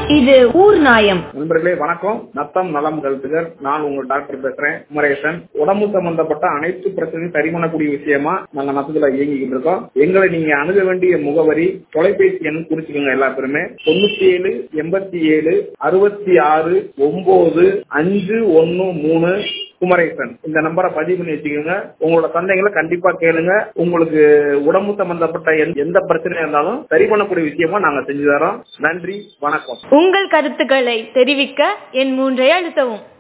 இது ஊர் நாயம் நண்பர்களே வணக்கம் நத்தம் நலம் கருத்துகள் நான் உங்க டாக்டர் பேசுறேன் குமரேசன் உடம்பு சம்பந்தப்பட்ட அனைத்து பிரச்சனையும் சரி பண்ணக்கூடிய விஷயமா நாங்க நத்தத்துல இயங்கிக்கிட்டு இருக்கோம் எங்களை நீங்க அணுக வேண்டிய முகவரி தொலைபேசி எண் குறிச்சுக்கோங்க எல்லா பேருமே தொண்ணூத்தி ஏழு எண்பத்தி ஏழு அறுபத்தி ஆறு ஒன்பது அஞ்சு ஒன்னு மூணு குமரேசன் இந்த நம்பரை பதிவு பண்ணி வச்சுக்கோங்க உங்களோட சந்தைகளை கண்டிப்பா கேளுங்க உங்களுக்கு உடம்பு சம்பந்தப்பட்ட எந்த- எந்த பிரச்சனையா இருந்தாலும் சரி பண்ணக்கூடிய விஷயமா நாங்க செஞ்சு தரோம் நன்றி வணக்கம் உங்கள் கருத்துக்களை தெரிவிக்க என் மூன்றை அழுத்தவும்